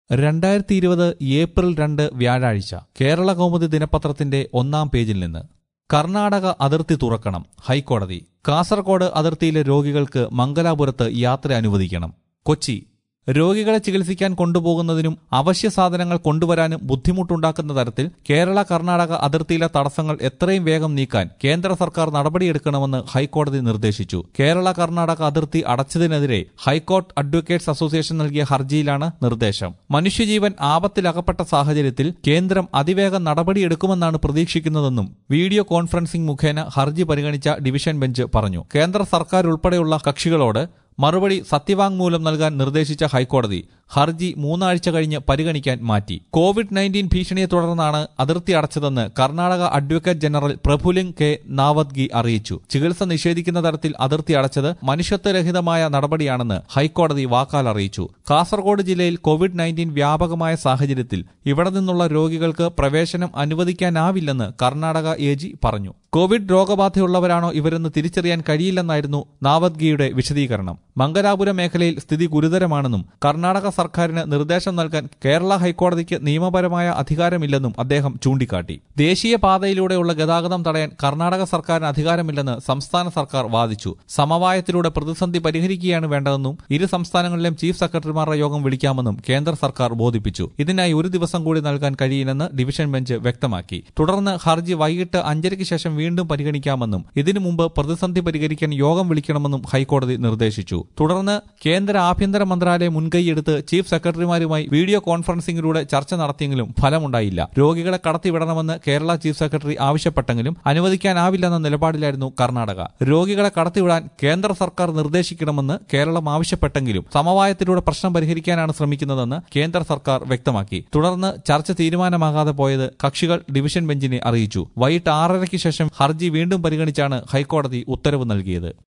രണ്ടായിരത്തി ഇരുപത് ഏപ്രിൽ രണ്ട് വ്യാഴാഴ്ച കേരള കൗമുദി ദിനപത്രത്തിന്റെ ഒന്നാം പേജിൽ നിന്ന് കർണാടക അതിർത്തി തുറക്കണം ഹൈക്കോടതി കാസർഗോഡ് അതിർത്തിയിലെ രോഗികൾക്ക് മംഗലാപുരത്ത് യാത്ര അനുവദിക്കണം കൊച്ചി രോഗികളെ ചികിത്സിക്കാൻ കൊണ്ടുപോകുന്നതിനും അവശ്യ സാധനങ്ങൾ കൊണ്ടുവരാനും ബുദ്ധിമുട്ടുണ്ടാക്കുന്ന തരത്തിൽ കേരള കർണാടക അതിർത്തിയിലെ തടസ്സങ്ങൾ എത്രയും വേഗം നീക്കാൻ കേന്ദ്ര സർക്കാർ നടപടിയെടുക്കണമെന്ന് ഹൈക്കോടതി നിർദ്ദേശിച്ചു കേരള കർണാടക അതിർത്തി അടച്ചതിനെതിരെ ഹൈക്കോർട്ട് അഡ്വക്കേറ്റ്സ് അസോസിയേഷൻ നൽകിയ ഹർജിയിലാണ് നിർദ്ദേശം മനുഷ്യജീവൻ ആപത്തിലകപ്പെട്ട സാഹചര്യത്തിൽ കേന്ദ്രം അതിവേഗം നടപടിയെടുക്കുമെന്നാണ് പ്രതീക്ഷിക്കുന്നതെന്നും വീഡിയോ കോൺഫറൻസിംഗ് മുഖേന ഹർജി പരിഗണിച്ച ഡിവിഷൻ ബെഞ്ച് പറഞ്ഞു കേന്ദ്ര സർക്കാർ ഉൾപ്പെടെയുള്ള കക്ഷികളോട് മറുപടി സത്യവാങ്മൂലം നൽകാൻ നിർദ്ദേശിച്ച ഹൈക്കോടതി ഹർജി മൂന്നാഴ്ച കഴിഞ്ഞ് പരിഗണിക്കാൻ മാറ്റി കോവിഡ് നയൻറ്റീൻ ഭീഷണിയെ തുടർന്നാണ് അതിർത്തി അടച്ചതെന്ന് Karnataka advocate general Prabhuling K Navadgi അറിയിച്ചു ചികിത്സ നിഷേധിക്കുന്ന തരത്തിൽ അതിർത്തി അടച്ചത് മനുഷ്യത്വരഹിതമായ നടപടിയാണെന്ന് ഹൈക്കോടതി വാക്കാൽ അറിയിച്ചു കാസർഗോഡ് ജില്ലയിൽ കോവിഡ് നയൻറ്റീൻ വ്യാപകമായ സാഹചര്യത്തിൽ ഇവിടെ നിന്നുള്ള രോഗികൾക്ക് പ്രവേശനം അനുവദിക്കാനാവില്ലെന്ന് കർണാടക എ ജി പറഞ്ഞു കോവിഡ് രോഗബാധയുള്ളവരാണോ ഇവരെന്ന് തിരിച്ചറിയാൻ കഴിയില്ലെന്നായിരുന്നു നാവദ്ഗിയുടെ വിശദീകരണം മംഗലാപുരം മേഖലയിൽ സ്ഥിതി ഗുരുതരമാണെന്നും കർണാടക സർക്കാരിന് നിർദ്ദേശം നൽകാൻ കേരള ഹൈക്കോടതിക്ക് നിയമപരമായ അധികാരമില്ലെന്നും അദ്ദേഹം ചൂണ്ടിക്കാട്ടി ദേശീയ പാതയിലൂടെയുള്ള ഗതാഗതം തടയാൻ കർണാടക സർക്കാരിന് അധികാരമില്ലെന്ന് സംസ്ഥാന സർക്കാർ വാദിച്ചു സമവായത്തിലൂടെ പ്രതിസന്ധി പരിഹരിക്കുകയാണ് വേണ്ടതെന്നും ഇരു സംസ്ഥാനങ്ങളിലെയും ചീഫ് സെക്രട്ടറിമാരുടെ യോഗം വിളിക്കാമെന്നും കേന്ദ്ര സർക്കാർ ബോധിപ്പിച്ചു ഇതിനായി ഒരു ദിവസം കൂടി നൽകാൻ കഴിയില്ലെന്ന് ഡിവിഷൻ ബെഞ്ച് വ്യക്തമാക്കി തുടർന്ന് ഹർജി വൈകിട്ട് അഞ്ചരയ്ക്ക് ശേഷം വീണ്ടും പരിഗണിക്കാമെന്നും ഇതിനു മുമ്പ് പ്രതിസന്ധി പരിഹരിക്കാൻ യോഗം വിളിക്കണമെന്നും ഹൈക്കോടതി നിർദ്ദേശിച്ചു തുടർന്ന് കേന്ദ്ര ആഭ്യന്തര മന്ത്രാലയം മുൻകൈയെടുത്ത് ചീഫ് സെക്രട്ടറിമാരുമായി വീഡിയോ കോൺഫറൻസിംഗിലൂടെ ചർച്ച നടത്തിയെങ്കിലും ഫലമുണ്ടായില്ല രോഗികളെ കടത്തിവിടണമെന്ന് കേരള ചീഫ് സെക്രട്ടറി ആവശ്യപ്പെട്ടെങ്കിലും അനുവദിക്കാനാവില്ലെന്ന നിലപാടിലായിരുന്നു കർണാടക രോഗികളെ കടത്തിവിടാൻ കേന്ദ്ര സർക്കാർ നിർദ്ദേശിക്കണമെന്ന് കേരളം ആവശ്യപ്പെട്ടെങ്കിലും സമവായത്തിലൂടെ പ്രശ്നം പരിഹരിക്കാനാണ് ശ്രമിക്കുന്നതെന്ന് കേന്ദ്ര സർക്കാർ വ്യക്തമാക്കി തുടർന്ന് ചർച്ച തീരുമാനമാകാതെ പോയത് കക്ഷികൾ ഡിവിഷൻ ബെഞ്ചിനെ അറിയിച്ചു വൈകിട്ട് ആറരയ്ക്ക് ശേഷം ഹർജി വീണ്ടും പരിഗണിച്ചാണ് ഹൈക്കോടതി ഉത്തരവ് നൽകിയത്